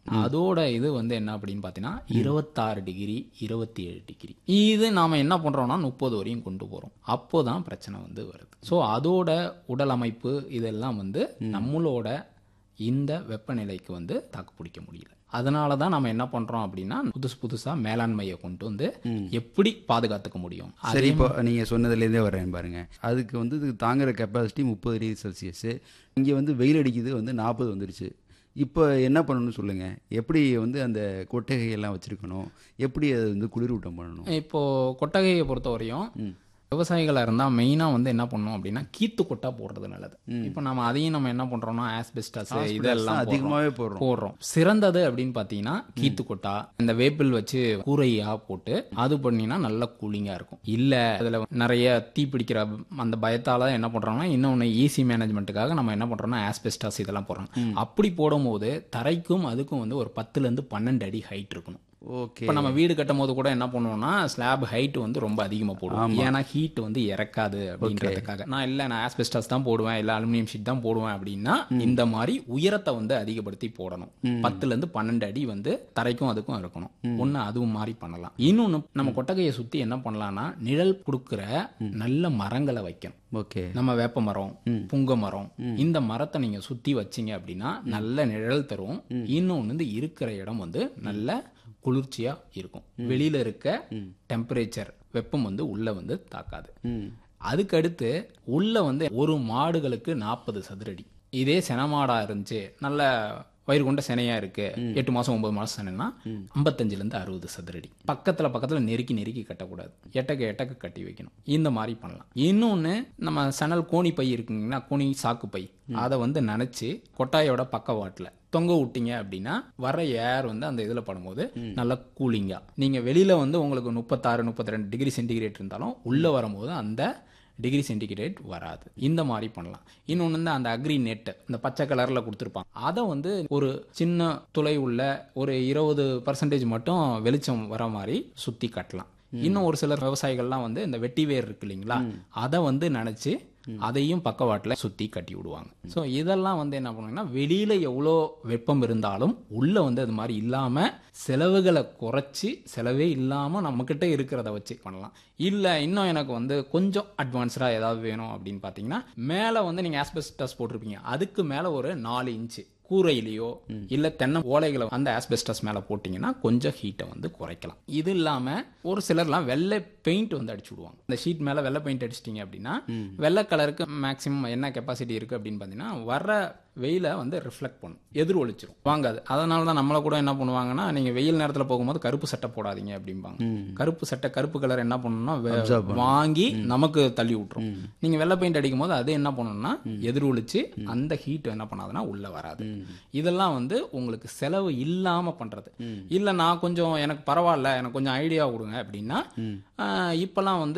அதோட இது வந்து என்ன அப்படின்னு பார்த்தீங்கன்னா இருபத்தாறு டிகிரி இருபத்தி ஏழு டிகிரி இது நாம என்ன பண்றோம்னா முப்பது வரையும் கொண்டு போறோம் அப்போதான் பிரச்சனை வந்து வருது ஸோ அதோட உடல் அமைப்பு இதெல்லாம் வந்து நம்மளோட இந்த வெப்பநிலைக்கு வந்து தாக்கு பிடிக்க முடியல அதனால தான் நம்ம என்ன பண்றோம் அப்படின்னா புதுசு புதுசா மேலாண்மையை கொண்டு வந்து எப்படி பாதுகாத்துக்க முடியும் சரி இப்போ நீங்கள் சொன்னதுலேருந்தே வரேன் பாருங்க அதுக்கு வந்து இதுக்கு தாங்குற கெப்பாசிட்டி முப்பது டிகிரி செல்சியஸ் இங்கே வந்து வெயில் அடிக்குது வந்து நாற்பது வந்துருச்சு இப்போ என்ன பண்ணணும்னு சொல்லுங்கள் எப்படி வந்து அந்த கொட்டகையெல்லாம் வச்சுருக்கணும் எப்படி அதை வந்து குளிரூட்டம் பண்ணணும் இப்போ கொட்டகையை பொறுத்த வரையும் விவசாயிகளா இருந்தா மெயினா வந்து என்ன பண்ணணும் அப்படின்னா கீத்து கொட்டா போடுறது நல்லது இப்போ நம்ம அதையும் நம்ம என்ன பண்றோம்னா ஆஸ்பெஸ்டஸ் இதெல்லாம் அதிகமாகவே போடுறோம் போடுறோம் சிறந்தது அப்படின்னு பாத்தீங்கன்னா கீத்து கொட்டா இந்த வேப்பில் வச்சு கூரையா போட்டு அது பண்ணினா நல்ல கூலிங்கா இருக்கும் இல்ல அதுல நிறைய தீ பிடிக்கிற அந்த பயத்தால என்ன பண்றோம்னா இன்னொன்னு ஈஸி மேனேஜ்மெண்ட்டுக்காக நம்ம என்ன பண்றோம்னா ஆஸ்பெஸ்டாஸ் இதெல்லாம் போடுறோம் அப்படி போடும்போது தரைக்கும் அதுக்கும் வந்து ஒரு பத்துல இருந்து பன்னெண்டு அடி ஹைட் இருக்கணும் ஓகே இப்போ நம்ம வீடு கட்டும் போது கூட என்ன பண்ணுவோம்னா ஸ்லாப் ஹைட் வந்து ரொம்ப அதிகமாக போடுவோம் ஏன்னா ஹீட் வந்து இறக்காது அப்படின்றதுக்காக நான் இல்லை நான் ஆஸ்பெஸ்டாஸ் தான் போடுவேன் இல்லை அலுமினியம் ஷீட் தான் போடுவேன் அப்படின்னா இந்த மாதிரி உயரத்தை வந்து அதிகப்படுத்தி போடணும் பத்துல இருந்து பன்னெண்டு அடி வந்து தரைக்கும் அதுக்கும் இருக்கணும் ஒன்று அதுவும் மாதிரி பண்ணலாம் இன்னொன்று நம்ம கொட்டகையை சுற்றி என்ன பண்ணலாம்னா நிழல் கொடுக்குற நல்ல மரங்களை வைக்கணும் ஓகே நம்ம வேப்ப மரம் புங்க மரம் இந்த மரத்தை நீங்க சுத்தி வச்சீங்க அப்படின்னா நல்ல நிழல் தரும் இன்னொன்று வந்து இருக்கிற இடம் வந்து நல்ல குளிர்ச்சியா இருக்கும் வெளியில இருக்க டெம்பரேச்சர் வெப்பம் வந்து உள்ள வந்து தாக்காது ம் அதுக்கு அடுத்து உள்ள வந்து ஒரு மாடுகளுக்கு நாற்பது சதுரடி இதே செனமாடா இருந்துச்சு நல்ல வயிறு கொண்ட செனையா இருக்கு எட்டு மாசம் ஒன்பது மாசம் செனைனா ஐம்பத்தஞ்சுல இருந்து அறுபது சதுரடி பக்கத்துல பக்கத்துல நெருக்கி நெருக்கி கட்டக்கூடாது எட்டக்க எட்டக்க கட்டி வைக்கணும் இந்த மாதிரி பண்ணலாம் இன்னொன்னு நம்ம சணல் கோணி பை இருக்குங்கன்னா கோணி சாக்கு பை அதை வந்து நனைச்சு கொட்டாயோட பக்கவாட்டுல தொங்க விட்டீங்க அப்படின்னா வர ஏர் வந்து அந்த இதில் படும்போது நல்லா கூலிங்கா நீங்க வெளியில வந்து உங்களுக்கு முப்பத்தாறு முப்பத்தி ரெண்டு டிகிரி சென்டிகிரேட் இருந்தாலும் உள்ள வரும்போது அந்த டிகிரி சென்டிகிரேட் வராது இந்த மாதிரி பண்ணலாம் இன்னொன்று வந்து அந்த அக்ரி நெட் இந்த பச்சை கலரில் கொடுத்துருப்பாங்க அதை வந்து ஒரு சின்ன துளை உள்ள ஒரு இருபது பர்சன்டேஜ் மட்டும் வெளிச்சம் வர மாதிரி சுற்றி கட்டலாம் இன்னும் ஒரு சிலர் விவசாயிகள்லாம் வந்து இந்த வெட்டி வேர் இருக்கு இல்லைங்களா அதை வந்து நினச்சி அதையும் பக்கவாட்டில் சுற்றி கட்டி விடுவாங்க ஸோ இதெல்லாம் வந்து என்ன பண்ணுவாங்கன்னா வெளியில் எவ்வளோ வெப்பம் இருந்தாலும் உள்ளே வந்து அது மாதிரி இல்லாமல் செலவுகளை குறைச்சி செலவே இல்லாமல் நம்மக்கிட்ட இருக்கிறத வச்சு பண்ணலாம் இல்லை இன்னும் எனக்கு வந்து கொஞ்சம் அட்வான்ஸ்டாக ஏதாவது வேணும் அப்படின்னு பார்த்தீங்கன்னா மேலே வந்து நீங்கள் ஆஸ்பெஸ்டஸ் போட்டிருப்பீங்க அதுக்கு மேலே ஒரு நாலு இன்ச்சு கூரையிலையோ இல்ல தென்னை ஓலைகளை அந்த ஆஸ்பெஸ்டஸ் மேல போட்டீங்கன்னா கொஞ்சம் ஹீட்டை வந்து குறைக்கலாம் இது இல்லாம ஒரு சிலர்லாம் வெள்ளை பெயிண்ட் வந்து அடிச்சு விடுவாங்க இந்த ஷீட் மேல வெள்ளை பெயிண்ட் அடிச்சிட்டீங்க அப்படின்னா வெள்ளை கலருக்கு மேக்ஸிமம் என்ன கெப்பாசிட்டி இருக்கு அப்படின்னு பாத்தீங்கன்னா வர்ற வெயில வந்து ரிஃப்ளெக்ட் பண்ணும் எதிர் ஒளிச்சிரும் வாங்காது அதனால தான் நம்மள கூட என்ன பண்ணுவாங்கன்னா நீங்க வெயில் நேரத்துல போகும்போது கருப்பு சட்டை போடாதீங்க அப்படிம்பாங்க கருப்பு சட்டை கருப்பு கலர் என்ன பண்ணணும்னா வே- வாங்கி நமக்கு தள்ளி விட்டுரும் நீங்க வெள்ளை பெயிண்ட் அடிக்கும் போது அது என்ன பண்ணணும்னா எதிர் ஒளிச்சு அந்த ஹீட் என்ன பண்ணாதுன்னா உள்ள வராது இதெல்லாம் வந்து உங்களுக்கு செலவு இல்லாம பண்றது இல்ல நான் கொஞ்சம் எனக்கு பரவாயில்ல எனக்கு கொஞ்சம் ஐடியா கொடுங்க அப்படின்னா ஆஹ், இப்பெல்லாம் வந்து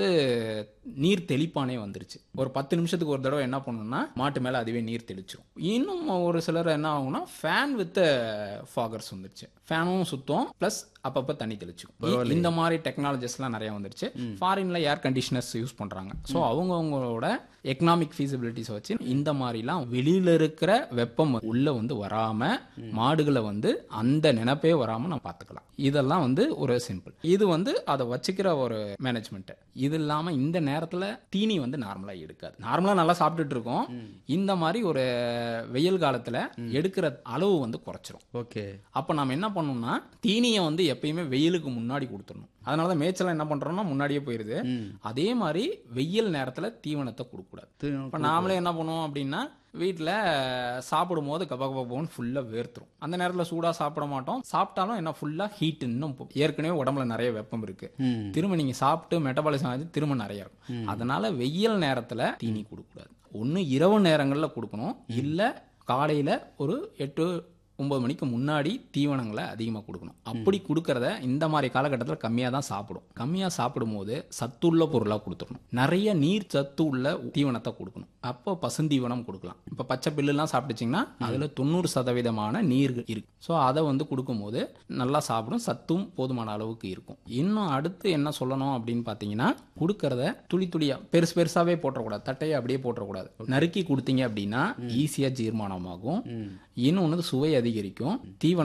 நீர் தெளிப்பானே வந்துருச்சு ஒரு பத்து நிமிஷத்துக்கு ஒரு தடவை என்ன பண்ணணும்னா மாட்டு மேல அதுவே நீர் தெளிச்சிரும் இன்னும் ஒரு சிலர் என்ன ஆகும்னா ஃபேன் வித் ஃபாகர்ஸ் வந்துருச்சு ஃபேனும் சுத்தம் ப்ளஸ் அப்பப்போ தண்ணி தெளிச்சுக்கும் இந்த மாதிரி டெக்னாலஜிஸ்லாம் நிறைய வந்துருச்சு ஃபாரின்ல ஏர் கண்டிஷனர்ஸ் யூஸ் பண்றாங்க ஸோ அவங்கவுங்களோட எக்கனாமிக் ஃபீசிபிலிட்டிஸ் வச்சு இந்த மாதிரிலாம் வெளியில இருக்கிற வெப்பம் உள்ள வந்து வராம மாடுகளை வந்து அந்த நினைப்பே வராம நம்ம பார்த்துக்கலாம் இதெல்லாம் வந்து ஒரு சிம்பிள் இது வந்து அதை வச்சுக்கிற ஒரு மேனேஜ்மெண்ட் இது இல்லாம இந்த நேரத்துல தீனி வந்து நார்மலா எடுக்காது நார்மலா நல்லா சாப்பிட்டுட்டு இருக்கோம் இந்த மாதிரி ஒரு வெயில் காலத்துல எடுக்கிற அளவு வந்து குறைச்சிரும் ஓகே அப்ப நாம என்ன பண்ணணும்னா தீனியை வந்து எப்பயுமே வெயிலுக்கு முன்னாடி கொடுத்துடணும் அதனால தான் மேய்ச்சலாம் என்ன பண்றோம்னா முன்னாடியே போயிருது அதே மாதிரி வெயில் நேரத்துல தீவனத்தை கொடுக்கக்கூடாது இப்ப நாமளே என்ன பண்ணுவோம் அப்படின்னா வீட்டில் சாப்பிடும் போது கப கபன்னு ஃபுல்லாக வேர்த்துரும் அந்த நேரத்தில் சூடாக சாப்பிட மாட்டோம் சாப்பிட்டாலும் என்ன ஃபுல்லாக ஹீட் இன்னும் போ- ஏற்கனவே உடம்புல நிறைய வெப்பம் இருக்கு திரும்ப நீங்கள் சாப்பிட்டு மெட்டபாலிசம் ஆச்சு திரும்ப நிறைய இருக்கும் அதனால வெயில் நேரத்தில் தீனி கொடுக்கக்கூடாது ஒன்று இரவு நேரங்களில் கொடுக்கணும் இல்லை காலையில் ஒரு எட்டு ஒன்பது மணிக்கு முன்னாடி தீவனங்களை அதிகமாக கொடுக்கணும் அப்படி கொடுக்கறத இந்த மாதிரி காலகட்டத்தில் கம்மியாக தான் சாப்பிடும் கம்மியாக சாப்பிடும்போது சத்துள்ள பொருளாக கொடுத்துடணும் நிறைய நீர் சத்து உள்ள தீவனத்தை கொடுக்கணும் அப்போ பசுந்தீவனம் கொடுக்கலாம் இப்போ பச்சை பில்லுலாம் சாப்பிட்டுச்சிங்கன்னா அதில் தொண்ணூறு சதவீதமான நீர் இருக்கு ஸோ அதை வந்து கொடுக்கும்போது நல்லா சாப்பிடும் சத்தும் போதுமான அளவுக்கு இருக்கும் இன்னும் அடுத்து என்ன சொல்லணும் அப்படின்னு பார்த்தீங்கன்னா கொடுக்கறத துளி துளியாக பெருசு பெருசாகவே போட்டுறக்கூடாது தட்டையை அப்படியே போட்டுறக்கூடாது நறுக்கி கொடுத்தீங்க அப்படின்னா ஈஸியாக ஜீர்மானமாகும் இன்னொன்று சுவை அதிகரிக்கும் தீவனம்